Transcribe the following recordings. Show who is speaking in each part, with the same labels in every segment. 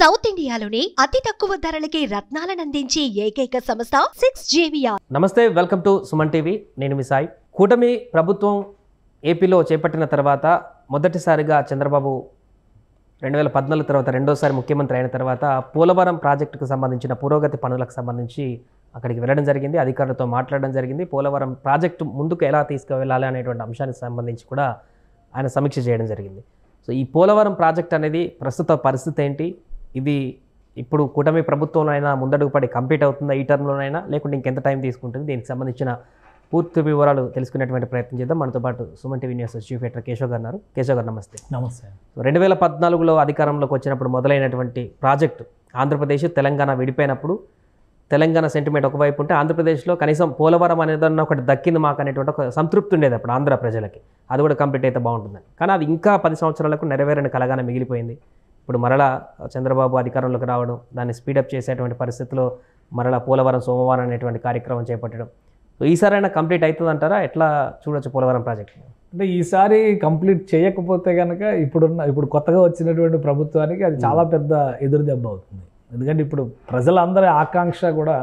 Speaker 1: South ఇండియాలోనే అతి తక్కువ ధరలకి రత్నాలనందించే ఏకైక సంస్థ సిక్స్ జేవియా
Speaker 2: నమస్తే వెల్కమ్ టు సుమన్ టీవీ నేను మీ సాయి కూటమి ప్రభుత్వం ఏపీలో చేపట్టిన తర్వాత మొదటిసారిగా చంద్రబాబు రెండు వేల పద్నాలుగు తర్వాత రెండోసారి ముఖ్యమంత్రి అయిన తర్వాత పోలవరం ప్రాజెక్టుకు సంబంధించిన పురోగతి పనులకు సంబంధించి అక్కడికి వెళ్ళడం జరిగింది అధికారులతో మాట్లాడడం జరిగింది పోలవరం ప్రాజెక్టు ముందుకు ఎలా తీసుకువెళ్ళాలి అనేటువంటి అంశానికి సంబంధించి కూడా ఆయన సమీక్ష చేయడం జరిగింది సో ఈ పోలవరం ప్రాజెక్ట్ అనేది ప్రస్తుత పరిస్థితి ఏంటి ఇది ఇప్పుడు కూటమి ప్రభుత్వంలో అయినా ముందడుగు పడి కంప్లీట్ అవుతుందా ఈ టర్మ్లోనైనా లేకుంటే ఇంకెంత టైం తీసుకుంటుంది దీనికి సంబంధించిన పూర్తి వివరాలు తెలుసుకునేటువంటి ప్రయత్నం చేద్దాం మనతో పాటు Suman TV news chief editor Keshav గారు ఉన్నారు కేశవ్ గారు నమస్తే
Speaker 3: నమస్తే
Speaker 2: రెండు వేల పద్నాలుగులో అధికారంలోకి వచ్చినప్పుడు మొదలైనటువంటి ప్రాజెక్టు ఆంధ్రప్రదేశ్ తెలంగాణ విడిపోయినప్పుడు తెలంగాణ సెంటిమెంట్ ఒకవైపు ఉంటే ఆంధ్రప్రదేశ్లో కనీసం పోలవరం అనేదన్న ఒకటి దక్కింది మాకు అనేటువంటి ఒక సంతృప్తి ఉండేది అప్పుడు ఆంధ్ర ప్రజలకి అది కూడా కంప్లీట్ అయితే బాగుంటుందని కానీ అది ఇంకా పది సంవత్సరాలకు నెరవేరని కలగానే మిగిలిపోయింది ఇప్పుడు మరలా చంద్రబాబు అధికారంలోకి రావడం దాన్ని స్పీడప్ చేసేటువంటి పరిస్థితిలో మరలా పోలవరం సోమవారం అనేటువంటి కార్యక్రమం చేపట్టడం సో ఈసారైనా కంప్లీట్ అవుతుందంటారా ఎట్లా చూడొచ్చు పోలవరం ప్రాజెక్ట్
Speaker 3: అంటే ఈసారి కంప్లీట్ చేయకపోతే కనుక ఇప్పుడున్న ఇప్పుడు కొత్తగా వచ్చినటువంటి ప్రభుత్వానికి అది చాలా పెద్ద ఎదురు దెబ్బ అవుతుంది ఎందుకంటే ఇప్పుడు ప్రజలందరి ఆకాంక్ష కూడా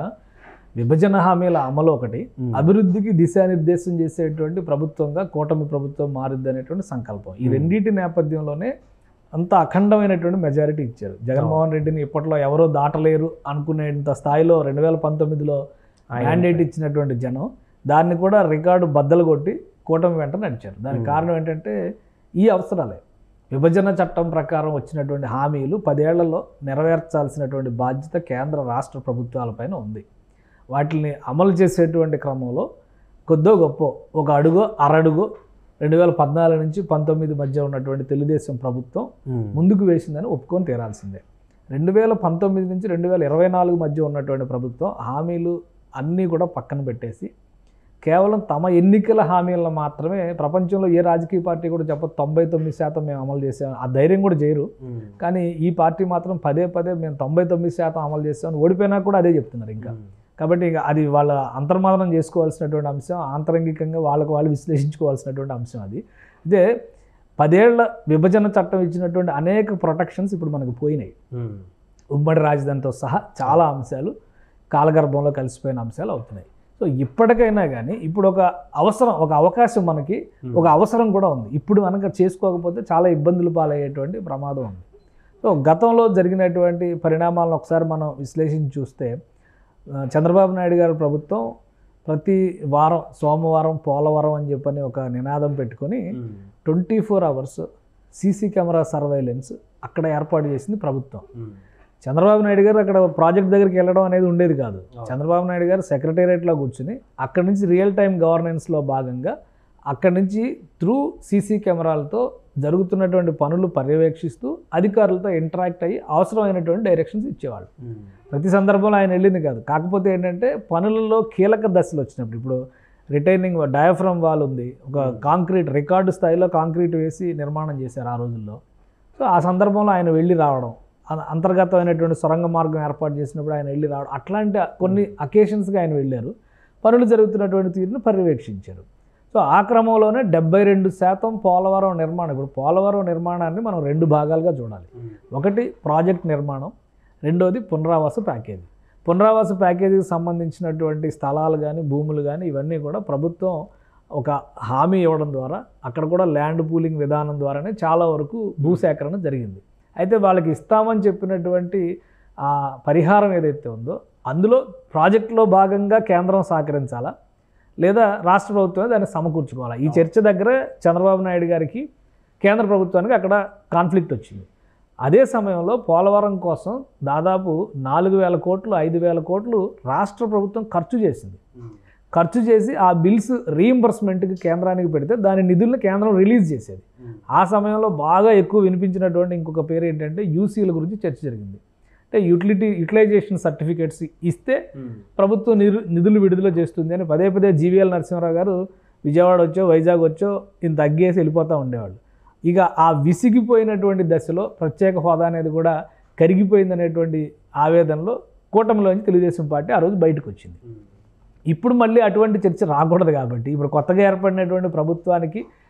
Speaker 3: విభజన హామీల అమలు ఒకటి అభివృద్ధికి దిశానిర్దేశం చేసేటువంటి ప్రభుత్వంగా కూటమి ప్రభుత్వం మారుద్ది అనేటువంటి సంకల్పం ఈ
Speaker 2: Hmm.
Speaker 3: రెండింటి నేపథ్యంలోనే అంత అఖండమైనటువంటి మెజారిటీ ఇచ్చారు జగన్మోహన్ రెడ్డిని ఇప్పట్లో ఎవరో దాటలేరు అనుకునేంత స్థాయిలో రెండు వేల పంతొమ్మిదిలో మ్యాండేట్ ఇచ్చినటువంటి జనం దాన్ని కూడా రికార్డు బద్దలు కొట్టి కూటమి వెంట నడిచారు దానికి
Speaker 2: Hmm.
Speaker 3: కారణం ఏంటంటే ఈ అవసరాలే విభజన చట్టం ప్రకారం వచ్చినటువంటి హామీలు పదేళ్లలో నెరవేర్చాల్సినటువంటి బాధ్యత కేంద్ర రాష్ట్ర ప్రభుత్వాలపైన ఉంది వాటిని అమలు చేసేటువంటి క్రమంలో కొద్దో గొప్ప ఒక అడుగో అరడుగో రెండు వేల పద్నాలుగు నుంచి పంతొమ్మిది మధ్య ఉన్నటువంటి తెలుగుదేశం ప్రభుత్వం ముందుకు వేసిందని ఒప్పుకొని తీరాల్సిందే రెండు వేల పంతొమ్మిది నుంచి రెండు వేల ఇరవై నాలుగు మధ్య ఉన్నటువంటి ప్రభుత్వం హామీలు అన్నీ కూడా పక్కన పెట్టేసి కేవలం తమ ఎన్నికల హామీలను మాత్రమే ప్రపంచంలో ఏ రాజకీయ పార్టీ కూడా చెప్ప తొంభై తొమ్మిది శాతం మేము అమలు చేసాం ఆ ధైర్యం కూడా చేయరు కానీ ఈ పార్టీ మాత్రం పదే పదే మేము తొంభై తొమ్మిది శాతం అమలు చేస్తామని ఓడిపోయినా కూడా అదే చెప్తున్నారు ఇంకా కాబట్టి ఇక అది వాళ్ళ అంతర్మాదనం చేసుకోవాల్సినటువంటి అంశం ఆంతరంగికంగా వాళ్ళకు వాళ్ళు విశ్లేషించుకోవాల్సినటువంటి అంశం అది ఇదే పదేళ్ల విభజన చట్టం ఇచ్చినటువంటి అనేక ప్రొటెక్షన్స్ ఇప్పుడు మనకు పోయినాయి ఉమ్మడి రాజధానితో సహా చాలా అంశాలు కాలగర్భంలో కలిసిపోయిన అంశాలు అవుతున్నాయి సో ఇప్పటికైనా కానీ ఇప్పుడు ఒక అవసరం ఒక అవకాశం మనకి ఒక అవసరం కూడా ఉంది ఇప్పుడు కనుక చేసుకోకపోతే చాలా ఇబ్బందులు పాలయ్యేటువంటి ప్రమాదం ఉంది సో గతంలో జరిగినటువంటి పరిణామాలను ఒకసారి మనం విశ్లేషించి చూస్తే ఆ, చంద్రబాబు నాయుడు గారి ప్రభుత్వం ప్రతి వారం సోమవారం పోలవరం అని చెప్పని ఒక నినాదం పెట్టుకొని twenty four hours CC camera surveillance అక్కడ ఏర్పాటు చేసింది ప్రభుత్వం చంద్రబాబు నాయుడు గారు అక్కడ ప్రాజెక్ట్ దగ్గరికి వెళ్ళడం అనేది ఉండేది కాదు చంద్రబాబు నాయుడు గారు సెక్రటేరియట్లో కూర్చుని అక్కడి నుంచి రియల్ టైం గవర్నెన్స్లో భాగంగా అక్కడి నుంచి త్రూ సీసీ కెమెరాలతో జరుగుతున్నటువంటి పనులు పర్యవేక్షిస్తూ అధికారులతో ఇంటరాక్ట్ అయ్యి అవసరమైనటువంటి డైరెక్షన్స్ ఇచ్చేవాళ్ళు ప్రతి సందర్భంలో ఆయన వెళ్ళింది కాదు కాకపోతే ఏంటంటే పనులలో కీలక దశలు వచ్చినప్పుడు ఇప్పుడు రిటైనింగ్ డయాఫ్రమ్ వాల్ ఉంది ఒక కాంక్రీట్ రికార్డు స్థాయిలో కాంక్రీట్ వేసి నిర్మాణం చేశారు ఆ రోజుల్లో సో ఆ సందర్భంలో ఆయన వెళ్ళి రావడం అ- అంతర్గతమైనటువంటి సొరంగ మార్గం ఏర్పాటు చేసినప్పుడు ఆయన వెళ్ళి రావడం అట్లాంటి కొన్ని అకేషన్స్గా ఆయన వెళ్ళారు పనులు జరుగుతున్నటువంటి తీరును పర్యవేక్షించారు సో ఆ క్రమంలోనే డెబ్బై రెండు శాతం పోలవరం నిర్మాణం ఇప్పుడు పోలవరం నిర్మాణాన్ని మనం రెండు భాగాలుగా చూడాలి ఒకటి ప్రాజెక్ట్ నిర్మాణం రెండోది పునరావాస ప్యాకేజీ పునరావాస ప్యాకేజీకి సంబంధించినటువంటి స్థలాలు కానీ భూములు కానీ ఇవన్నీ కూడా ప్రభుత్వం ఒక హామీ ఇవ్వడం ద్వారా అక్కడ కూడా ల్యాండ్ పూలింగ్ విధానం ద్వారానే చాలా వరకు భూసేకరణ జరిగింది అయితే వాళ్ళకి ఇస్తామని చెప్పినటువంటి ఆ పరిహారం ఏదైతే ఉందో అందులో ప్రాజెక్టులో భాగంగా కేంద్రం సహకరించాలా లేదా రాష్ట్ర ప్రభుత్వమే దాన్ని సమకూర్చుకోవాలా ఈ చర్చ దగ్గర చంద్రబాబు నాయుడు గారికి కేంద్ర ప్రభుత్వానికి అక్కడ కాన్ఫ్లిక్ట్ వచ్చింది అదే సమయంలో పోలవరం కోసం దాదాపు నాలుగు వేల కోట్లు ఐదు వేల కోట్లు రాష్ట్ర ప్రభుత్వం ఖర్చు చేసింది ఖర్చు చేసి ఆ బిల్స్ రీయింబర్స్మెంట్కి కేంద్రానికి పెడితే దాని నిధులను కేంద్రం రిలీజ్ చేసేది ఆ సమయంలో బాగా ఎక్కువ వినిపించినటువంటి ఇంకొక పేరు ఏంటంటే యూసీల గురించి చర్చ జరిగింది అంటే యూటిలిటీ యూటిలైజేషన్ సర్టిఫికేట్స్ ఇస్తే ప్రభుత్వం నిధు నిధులు విడుదల చేస్తుంది అని పదే పదే జీవీఎల్ నరసింహారావు గారు విజయవాడ వచ్చో వైజాగ్ వచ్చో ఇంత తగ్గేసి వెళ్ళిపోతూ ఉండేవాళ్ళు ఇక ఆ విసిగిపోయినటువంటి దశలో ప్రత్యేక హోదా అనేది కూడా కరిగిపోయిందనేటువంటి ఆవేదనలో కూటమిలోంచి తెలుగుదేశం పార్టీ ఆ రోజు బయటకు వచ్చింది ఇప్పుడు మళ్ళీ అటువంటి చర్చ రాకూడదు కాబట్టి ఇప్పుడు కొత్తగా ఏర్పడినటువంటి ప్రభుత్వానికి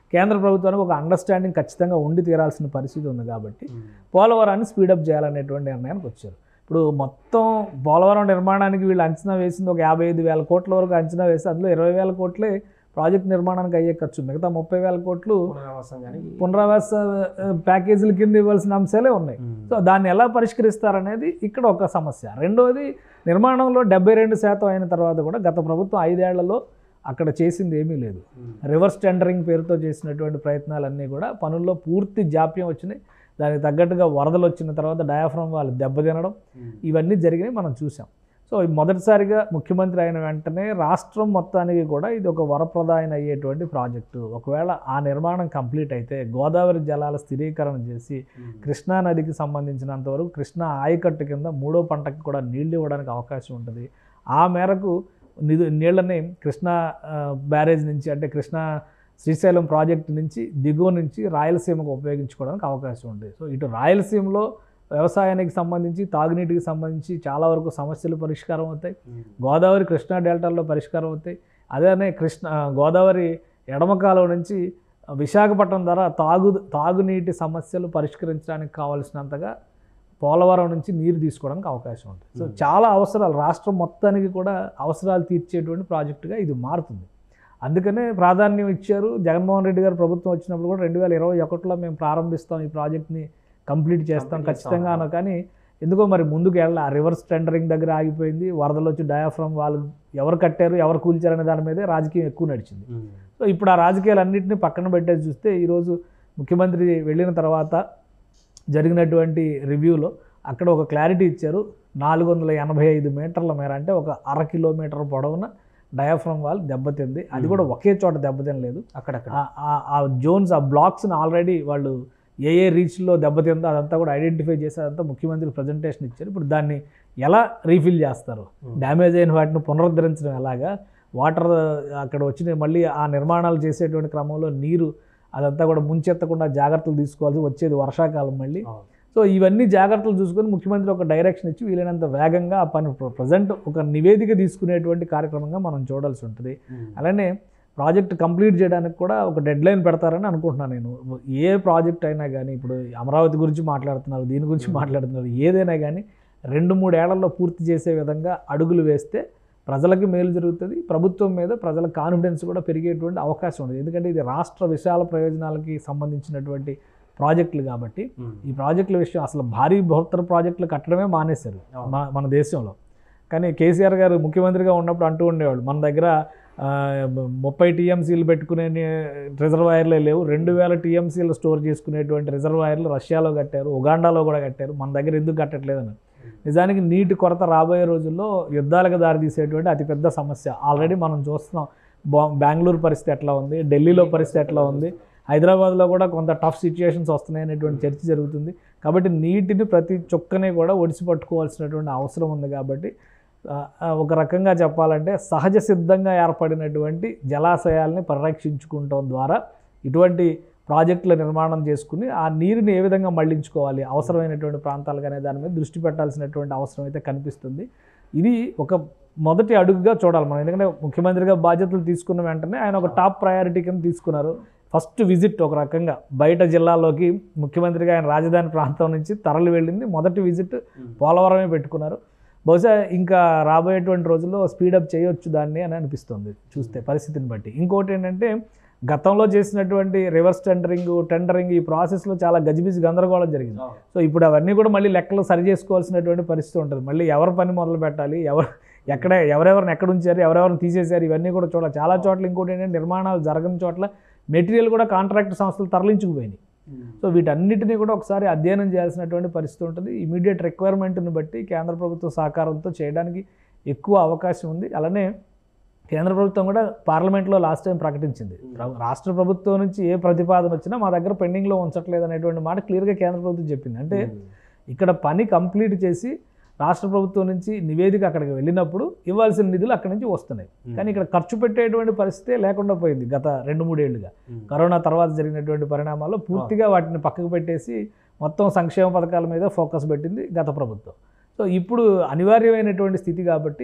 Speaker 3: కేంద్ర ప్రభుత్వానికి ఒక అండర్స్టాండింగ్ ఖచ్చితంగా ఉండి తీరాల్సిన పరిస్థితి ఉంది కాబట్టి పోలవరాన్ని స్పీడప్ చేయాలనేటువంటి నిర్ణయానికి వచ్చారు ఇప్పుడు మొత్తం పోలవరం నిర్మాణానికి వీళ్ళు అంచనా వేసింది ఒక యాభై ఐదు వేల కోట్ల వరకు అంచనా వేసి అందులో ఇరవై వేల కోట్లే ప్రాజెక్ట్ నిర్మాణానికి అయ్యే ఖర్చు మిగతా ముప్పై వేల కోట్లు
Speaker 2: పునరావాసం కానీ
Speaker 3: పునరావాస ఆ, ప్యాకేజీల కింద ఇవ్వాల్సిన అంశాలే ఉన్నాయి సో దాన్ని ఎలా పరిష్కరిస్తారనేది ఇక్కడ ఒక సమస్య రెండవది నిర్మాణంలో డెబ్బై రెండు శాతం అయిన తర్వాత కూడా గత ప్రభుత్వం ఐదేళ్లలో అక్కడ చేసింది ఏమీ లేదు రివర్స్ టెండరింగ్ పేరుతో చేసినటువంటి ప్రయత్నాలన్నీ కూడా పనుల్లో పూర్తి జాప్యం వచ్చినాయి దానికి తగ్గట్టుగా వరదలు వచ్చిన తర్వాత డయాఫ్రమ్ వాళ్ళు దెబ్బతినడం ఇవన్నీ జరిగినాయి మనం చూసాం సో మొదటిసారిగా ముఖ్యమంత్రి అయిన వెంటనే రాష్ట్రం మొత్తానికి కూడా ఇది ఒక వరప్రదాయన అయ్యేటువంటి ప్రాజెక్టు ఒకవేళ ఆ నిర్మాణం కంప్లీట్ అయితే గోదావరి జలాల స్థిరీకరణ చేసి కృష్ణా నదికి సంబంధించినంత వరకు కృష్ణా ఆయకట్టు కింద మూడో పంటకు కూడా నీళ్లు ఇవ్వడానికి అవకాశం ఉంటుంది ఆ మేరకు నిధు నీళ్ళని కృష్ణా ఆ, బ్యారేజ్ నుంచి అంటే కృష్ణా శ్రీశైలం ప్రాజెక్టు నుంచి దిగువ నుంచి రాయలసీమకు ఉపయోగించుకోవడానికి అవకాశం ఉంది సో ఇటు రాయలసీమలో వ్యవసాయానికి సంబంధించి తాగునీటికి సంబంధించి చాలా వరకు సమస్యలు పరిష్కారం అవుతాయి గోదావరి కృష్ణా డెల్టాల్లో పరిష్కారం అవుతాయి అదేనే కృష్ణ గోదావరి ఎడమ కాలువ నుంచి విశాఖపట్నం ద్వారా తాగు తాగునీటి సమస్యలు పరిష్కరించడానికి కావాల్సినంతగా పోలవరం నుంచి నీరు తీసుకోవడానికి అవకాశం ఉంటుంది సో
Speaker 2: Hmm.
Speaker 3: చాలా అవసరాలు రాష్ట్రం మొత్తానికి కూడా అవసరాలు తీర్చేటువంటి ప్రాజెక్టుగా ఇది మారుతుంది అందుకనే ప్రాధాన్యం ఇచ్చారు జగన్మోహన్ రెడ్డి గారు ప్రభుత్వం వచ్చినప్పుడు కూడా రెండు వేల ఇరవై ఒకటిలో మేము ప్రారంభిస్తాం ఈ ప్రాజెక్ట్ని కంప్లీట్ చేస్తాం
Speaker 2: Complete చేస్తాం.
Speaker 3: ఖచ్చితంగా అన్న కానీ ఎందుకో మరి ముందుకు వెళ్ళాలి ఆ రివర్స్ టెండరింగ్ దగ్గర ఆగిపోయింది వరదలు వచ్చి డయాఫ్రమ్ వాళ్ళు ఎవరు కట్టారు ఎవరు కూల్చారనే దాని మీదే రాజకీయం ఎక్కువ నడిచింది సో ఇప్పుడు ఆ రాజకీయాలన్నింటినీ పక్కన పెట్టేసి చూస్తే ఈరోజు ముఖ్యమంత్రి వెళ్ళిన తర్వాత జరిగినటువంటి రివ్యూలో అక్కడ ఒక క్లారిటీ ఇచ్చారు నాలుగు వందల ఎనభై ఐదు మీటర్ల మేర అంటే ఒక అర కిలోమీటర్ పొడవున డయాఫ్రమ్ వాల్ దెబ్బతింది అది కూడా ఒకే చోట దెబ్బతినలేదు
Speaker 2: అక్కడక్కడ
Speaker 3: ఆ- ఆ- ఆ జోన్స్ ఆ బ్లాక్స్ని ఆల్రెడీ వాళ్ళు ఏ ఏ రీచ్లో దెబ్బతిందో అదంతా కూడా ఐడెంటిఫై చేసి అదంతా ముఖ్యమంత్రి ప్రజెంటేషన్ ఇచ్చారు ఇప్పుడు దాన్ని ఎలా రీఫిల్ చేస్తారు డ్యామేజ్ అయిన వాటిని పునరుద్ధరించడం ఎలాగా వాటర్ అక్కడ వచ్చిన మళ్ళీ ఆ నిర్మాణాలు చేసేటువంటి క్రమంలో నీరు అదంతా కూడా ముంచెత్తకుండా జాగ్రత్తలు తీసుకోవాల్సి వచ్చేది వర్షాకాలం మళ్ళీ సో ఇవన్నీ జాగ్రత్తలు చూసుకొని ముఖ్యమంత్రి ఒక డైరెక్షన్ ఇచ్చి వీలైనంత వేగంగా ఆ పని ప్రజెంట్ ఒక నివేదిక తీసుకునేటువంటి కార్యక్రమంగా మనం చూడాల్సి ఉంటుంది అలానే ప్రాజెక్ట్ కంప్లీట్ చేయడానికి కూడా ఒక డెడ్ లైన్ పెడతారని అనుకుంటున్నాను నేను ఏ ప్రాజెక్ట్ అయినా కానీ ఇప్పుడు అమరావతి గురించి మాట్లాడుతున్నారు దీని గురించి
Speaker 2: Hmm.
Speaker 3: మాట్లాడుతున్నారు ఏదైనా కానీ రెండు మూడేళ్లలో పూర్తి చేసే విధంగా అడుగులు వేస్తే ప్రజలకి మేలు జరుగుతుంది ప్రభుత్వం మీద ప్రజల కాన్ఫిడెన్స్ కూడా పెరిగేటువంటి అవకాశం ఉంది ఎందుకంటే ఇది రాష్ట్ర విశాల ప్రయోజనాలకి సంబంధించినటువంటి ప్రాజెక్టులు కాబట్టి ఈ ప్రాజెక్టుల విషయం అసలు భారీ బృహత్తర ప్రాజెక్టులు కట్టడమే మానేశారు
Speaker 2: అవును.
Speaker 3: మన మన దేశంలో కానీ కేసీఆర్ గారు ముఖ్యమంత్రిగా ఉన్నప్పుడు అంటూ ఉండేవాళ్ళు మన దగ్గర ఆ, ముప్పై టీఎంసీలు పెట్టుకునే రిజర్వాయర్లే లేవు రెండు వేల టీఎంసీలు స్టోర్ చేసుకునేటువంటి రిజర్వాయర్లు రష్యాలో కట్టారు ఉగాండాలో కూడా కట్టారు మన దగ్గర ఎందుకు కట్టట్లేదని నిజానికి నీటి కొరత రాబోయే రోజుల్లో యుద్ధాలకు దారితీసేటువంటి అతిపెద్ద సమస్య ఆల్రెడీ మనం చూస్తున్నాం బా- బెంగళూరు పరిస్థితి ఎట్లా ఉంది ఢిల్లీలో పరిస్థితి ఎట్లా ఉంది హైదరాబాద్లో కూడా కొంత టఫ్ సిచ్యుయేషన్స్ వస్తున్నాయి అనేటువంటి చర్చ జరుగుతుంది కాబట్టి నీటిని ప్రతి చుక్కని కూడా ఒడిసి పట్టుకోవాల్సినటువంటి అవసరం ఉంది కాబట్టి ఆ, ఆ, ఒక రకంగా చెప్పాలంటే సహజ సిద్ధంగా ఏర్పడినటువంటి జలాశయాల్ని పరిరక్షించుకుంటాం ద్వారా ఇటువంటి ప్రాజెక్టుల నిర్మాణం చేసుకుని ఆ నీరుని ఏ విధంగా మళ్లించుకోవాలి అవసరమైనటువంటి ప్రాంతాలకు అనే దాని మీద దృష్టి పెట్టాల్సినటువంటి అవసరం అయితే కనిపిస్తుంది ఇది ఒక మొదటి అడుగుగా చూడాలి మనం ఎందుకంటే ముఖ్యమంత్రిగా బాధ్యతలు తీసుకున్న వెంటనే ఆయన ఒక టాప్ ప్రయారిటీ కింద తీసుకున్నారు ఫస్ట్ విజిట్ ఒక రకంగా బయట జిల్లాలోకి ముఖ్యమంత్రిగా ఆయన రాజధాని ప్రాంతం నుంచి తరలి వెళ్ళింది మొదటి విజిట్ పోలవరమే పెట్టుకున్నారు బహుశా ఇంకా రాబోయేటువంటి రోజుల్లో స్పీడప్ చేయొచ్చు దాన్ని అని అనిపిస్తుంది చూస్తే పరిస్థితిని బట్టి ఇంకోటి ఏంటంటే గతంలో చేసినటువంటి రివర్స్ టెండరింగ్ టెండరింగ్ ఈ ప్రాసెస్లో చాలా గజిబిజి గందరగోళం జరిగింది సో ఇప్పుడు అవన్నీ కూడా మళ్ళీ లెక్కలు సరి చేసుకోవాల్సినటువంటి పరిస్థితి ఉంటుంది మళ్ళీ ఎవరు పని మొదలు పెట్టాలి ఎవరు ఎక్కడ ఎవరెవరిని ఎక్కడ ఉంచారు ఎవరెవరిని తీసేశారు ఇవన్నీ కూడా చూడాలి చాలా చోట్ల ఇంకోటి ఏంటంటే నిర్మాణాలు జరగని చోట్ల మెటీరియల్ కూడా కాంట్రాక్ట్ సంస్థలు తరలించుకుపోయినాయి సో వీటన్నిటిని కూడా ఒకసారి అధ్యయనం చేయాల్సినటువంటి పరిస్థితి ఉంటుంది ఇమీడియట్ రిక్వైర్మెంట్ని బట్టి కేంద్ర ప్రభుత్వ సహకారంతో చేయడానికి ఎక్కువ అవకాశం ఉంది అలానే కేంద్ర ప్రభుత్వం కూడా పార్లమెంట్లో లాస్ట్ టైం ప్రకటించింది ప్ర- రాష్ట్ర ప్రభుత్వం నుంచి ఏ ప్రతిపాదన వచ్చినా మా దగ్గర పెండింగ్లో ఉంచట్లేదు అనేటువంటి మాట క్లియర్గా కేంద్ర ప్రభుత్వం చెప్పింది అంటే ఇక్కడ పని కంప్లీట్ చేసి రాష్ట్ర ప్రభుత్వం నుంచి నివేదిక అక్కడికి వెళ్ళినప్పుడు ఇవ్వాల్సిన నిధులు అక్కడి నుంచి వస్తున్నాయి కానీ ఇక్కడ ఖర్చు పెట్టేటువంటి పరిస్థితే లేకుండా పోయింది గత రెండు మూడేళ్లుగా కరోనా తర్వాత జరిగినటువంటి పరిణామాల్లో పూర్తిగా వాటిని పక్కకు పెట్టేసి మొత్తం సంక్షేమ పథకాల మీద ఫోకస్ పెట్టింది గత ప్రభుత్వం సో ఇప్పుడు అనివార్యమైనటువంటి స్థితి కాబట్టి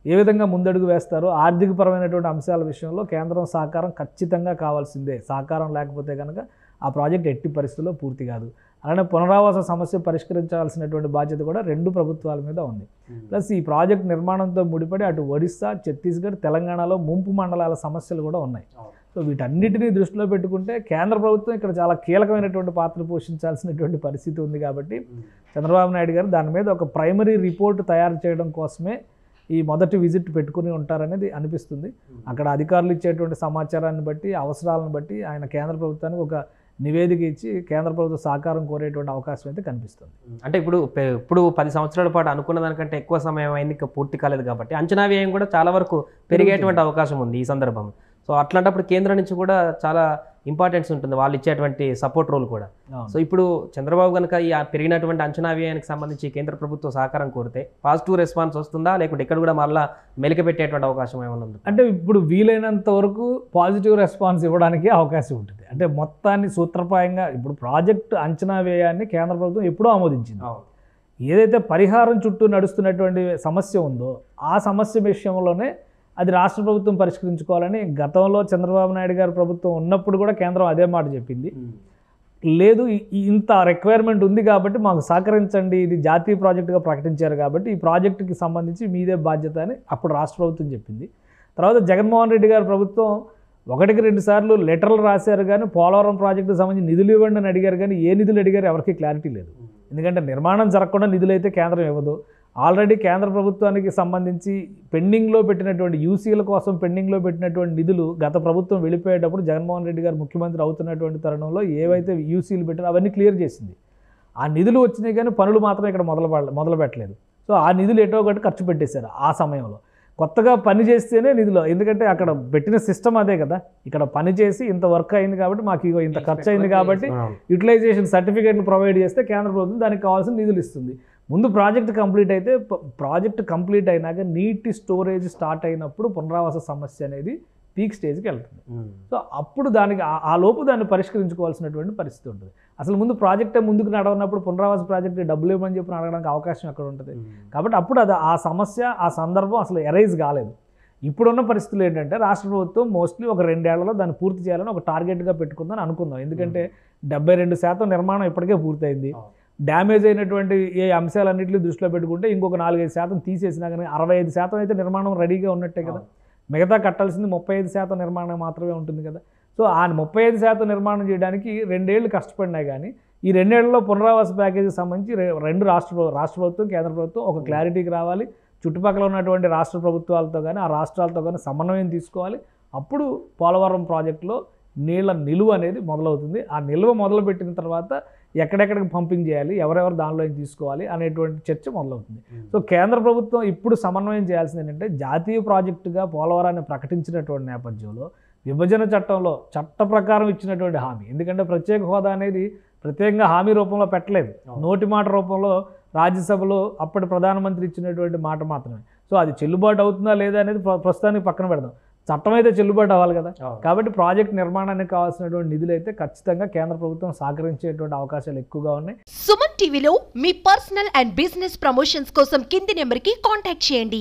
Speaker 3: ఏ విధంగా ముందడుగు వేస్తారో ఆర్థికపరమైనటువంటి అంశాల విషయంలో కేంద్రం సహకారం ఖచ్చితంగా కావాల్సిందే సహకారం లేకపోతే కనుక ఆ ప్రాజెక్ట్ ఎట్టి పరిస్థితుల్లో పూర్తి కాదు అలానే పునరావాస సమస్య పరిష్కరించాల్సినటువంటి బాధ్యత కూడా రెండు ప్రభుత్వాల మీద ఉంది ప్లస్ ఈ ప్రాజెక్ట్ నిర్మాణంతో ముడిపడి అటు ఒడిస్సా ఛత్తీస్గఢ్ తెలంగాణలో ముంపు మండలాల సమస్యలు కూడా ఉన్నాయి సో వీటన్నిటిని దృష్టిలో పెట్టుకుంటే కేంద్ర ప్రభుత్వం ఇక్కడ చాలా కీలకమైనటువంటి పాత్ర పోషించాల్సినటువంటి పరిస్థితి ఉంది కాబట్టి చంద్రబాబు నాయుడు గారు దాని మీద ఒక ప్రైమరీ రిపోర్ట్ తయారు చేయడం కోసమే ఈ మొదటి విజిట్ పెట్టుకుని ఉంటారనేది అనిపిస్తుంది అక్కడ అధికారులు ఇచ్చేటువంటి సమాచారాన్ని బట్టి అవసరాలను బట్టి ఆయన కేంద్ర ప్రభుత్వానికి ఒక నివేదిక ఇచ్చి కేంద్ర ప్రభుత్వ సహకారం కోరేటువంటి అవకాశం అయితే కనిపిస్తుంది
Speaker 2: అంటే ఇప్పుడు పె- ఇప్పుడు పది సంవత్సరాల పాటు అనుకున్న దానికంటే ఎక్కువ సమయం అయింది ఇంకా పూర్తి కాలేదు కాబట్టి అంచనా వ్యయం కూడా చాలా వరకు పెరిగేటువంటి అవకాశం ఉంది ఈ సందర్భం సో అట్లాంటప్పుడు కేంద్రం నుంచి కూడా చాలా ఇంపార్టెన్స్ ఉంటుంది వాళ్ళు ఇచ్చేటువంటి సపోర్ట్ రోల్ కూడా సో ఇప్పుడు చంద్రబాబు కనుక ఈ ఆ పెరిగినటువంటి అంచనా వ్యయానికి సంబంధించి కేంద్ర ప్రభుత్వ సహకారం కోరితే పాజిటివ్ రెస్పాన్స్ వస్తుందా లేకుంటే ఇక్కడ కూడా మళ్ళీ మెలిక పెట్టేటువంటి అవకాశం ఏమైనా ఉంది
Speaker 3: అంటే ఇప్పుడు వీలైనంత వరకు పాజిటివ్ రెస్పాన్స్ ఇవ్వడానికి అవకాశం ఉంటుంది అంటే మొత్తాన్ని సూత్రప్రాయంగా ఇప్పుడు ప్రాజెక్టు అంచనా వ్యయాన్ని కేంద్ర ప్రభుత్వం ఎప్పుడూ ఆమోదించింది ఏదైతే పరిహారం చుట్టూ నడుస్తున్నటువంటి సమస్య ఉందో ఆ సమస్య విషయంలోనే అది రాష్ట్ర ప్రభుత్వం పరిష్కరించుకోవాలని గతంలో చంద్రబాబు నాయుడు గారి ప్రభుత్వం ఉన్నప్పుడు కూడా కేంద్రం అదే మాట చెప్పింది లేదు ఈ- ఈ ఇంత రిక్వైర్మెంట్ ఉంది కాబట్టి మాకు సహకరించండి ఇది జాతీయ ప్రాజెక్టుగా ప్రకటించారు కాబట్టి ఈ ప్రాజెక్టుకి సంబంధించి మీదే బాధ్యత అని అప్పుడు రాష్ట్ర ప్రభుత్వం చెప్పింది తర్వాత జగన్మోహన్ రెడ్డి గారి ప్రభుత్వం ఒకటికి రెండు సార్లు లెటర్లు రాశారు కానీ పోలవరం ప్రాజెక్టుకు సంబంధించి నిధులు ఇవ్వండి అని అడిగారు కానీ ఏ నిధులు అడిగారు ఎవరికి క్లారిటీ లేదు ఎందుకంటే నిర్మాణం జరగకుండా నిధులు అయితే కేంద్రం ఇవ్వదు ఆల్రెడీ కేంద్ర ప్రభుత్వానికి సంబంధించి పెండింగ్లో పెట్టినటువంటి యూసీల కోసం పెండింగ్లో పెట్టినటువంటి నిధులు గత ప్రభుత్వం వెళ్ళిపోయేటప్పుడు జగన్మోహన్ రెడ్డి గారు ముఖ్యమంత్రి అవుతున్నటువంటి తరుణంలో ఏవైతే యూసీలు పెట్టారో అవన్నీ క్లియర్ చేసింది ఆ నిధులు వచ్చినాయి కానీ పనులు మాత్రం ఇక్కడ మొదలు మొదలు పెట్టలేదు సో ఆ నిధులు ఎటో ఒకటి ఖర్చు పెట్టేశారు ఆ సమయంలో కొత్తగా పని చేస్తేనే నిధులు ఎందుకంటే అక్కడ పెట్టిన సిస్టమ్ అదే కదా ఇక్కడ పని చేసి ఇంత వర్క్ అయింది కాబట్టి మాకు ఇగో ఇంత ఖర్చు అయింది కాబట్టి యూటిలైజేషన్ సర్టిఫికేట్లు ప్రొవైడ్ చేస్తే కేంద్ర ప్రభుత్వం దానికి కావాల్సిన నిధులు ఇస్తుంది ముందు ప్రాజెక్ట్ కంప్లీట్ అయితే ప- ప్రాజెక్ట్ కంప్లీట్ అయినాక నీటి స్టోరేజ్ స్టార్ట్ అయినప్పుడు పునరావాస సమస్య అనేది పీక్ స్టేజ్కి వెళ్తుంది సో అప్పుడు దానికి ఆ- ఆ లోపు దాన్ని పరిష్కరించుకోవాల్సినటువంటి పరిస్థితి ఉంటుంది అసలు ముందు ప్రాజెక్టే ముందుకు నడవనప్పుడు పునరావాస ప్రాజెక్ట్ డబ్బులు ఇవ్వమని చెప్పి అడగడానికి అవకాశం ఎక్కడ ఉంటుంది కాబట్టి అప్పుడు అది ఆ సమస్య ఆ సందర్భం అసలు ఎరైజ్ కాలేదు ఇప్పుడున్న పరిస్థితులు ఏంటంటే రాష్ట్ర ప్రభుత్వం మోస్ట్లీ ఒక రెండేళ్లలో దాన్ని పూర్తి చేయాలని ఒక టార్గెట్గా పెట్టుకుందని అనుకుందాం ఎందుకంటే డెబ్బై రెండు శాతం నిర్మాణం ఇప్పటికే పూర్తయింది డ్యామేజ్ అయినటువంటి ఏ అంశాలన్నింటినీ దృష్టిలో పెట్టుకుంటే ఇంకొక నాలుగైదు శాతం తీసేసినా కానీ అరవై ఐదు శాతం అయితే నిర్మాణం రెడీగా ఉన్నట్టే కదా మిగతా కట్టాల్సింది ముప్పై ఐదు శాతం నిర్మాణం మాత్రమే ఉంటుంది కదా సో ఆ ముప్పై ఐదు శాతం నిర్మాణం చేయడానికి రెండేళ్లు కష్టపడినాయి కానీ ఈ రెండేళ్లలో పునరావాస ప్యాకేజీకి సంబంధించి రె- రెండు రాష్ట్ర ప్రభు- రాష్ట్ర ప్రభుత్వం కేంద్ర ప్రభుత్వం ఒక క్లారిటీకి రావాలి చుట్టుపక్కల ఉన్నటువంటి రాష్ట్ర ప్రభుత్వాలతో కానీ ఆ రాష్ట్రాలతో కానీ సమన్వయం తీసుకోవాలి అప్పుడు పోలవరం ప్రాజెక్టులో నీళ్ళ నిలువ అనేది మొదలవుతుంది ఆ నిల్వ మొదలుపెట్టిన తర్వాత ఎక్కడెక్కడికి పంపింగ్ చేయాలి ఎవరెవరు దానిలో తీసుకోవాలి అనేటువంటి చర్చ మొదలవుతుంది సో కేంద్ర ప్రభుత్వం ఇప్పుడు సమన్వయం చేయాల్సింది ఏంటంటే జాతీయ ప్రాజెక్టుగా పోలవరాన్ని ప్రకటించినటువంటి నేపథ్యంలో విభజన చట్టంలో చట్ట ప్రకారం ఇచ్చినటువంటి హామీ ఎందుకంటే ప్రత్యేక హోదా అనేది ప్రత్యేకంగా హామీ రూపంలో పెట్టలేదు నోటి మాట రూపంలో రాజ్యసభలో అప్పటి ప్రధానమంత్రి ఇచ్చినటువంటి మాట మాత్రమే సో అది చెల్లుబాటు అవుతుందా లేదా అనేది ప్ర- ప్రస్తుతానికి పక్కన పెడదాం చట్టం అయితే చెల్లుబాటు అవ్వాలి కదా కాబట్టి ప్రాజెక్ట్ నిర్మాణానికి కావాల్సినటువంటి నిధులు అయితే ఖచ్చితంగా కేంద్ర ప్రభుత్వం సహకరించేటువంటి అవకాశాలు ఎక్కువగా ఉన్నాయి
Speaker 1: సుమన్ టీవీలో మీ పర్సనల్ అండ్ బిజినెస్ ప్రమోషన్స్ కోసం కింది నెంబర్కి కాంటాక్ట్ చేయండి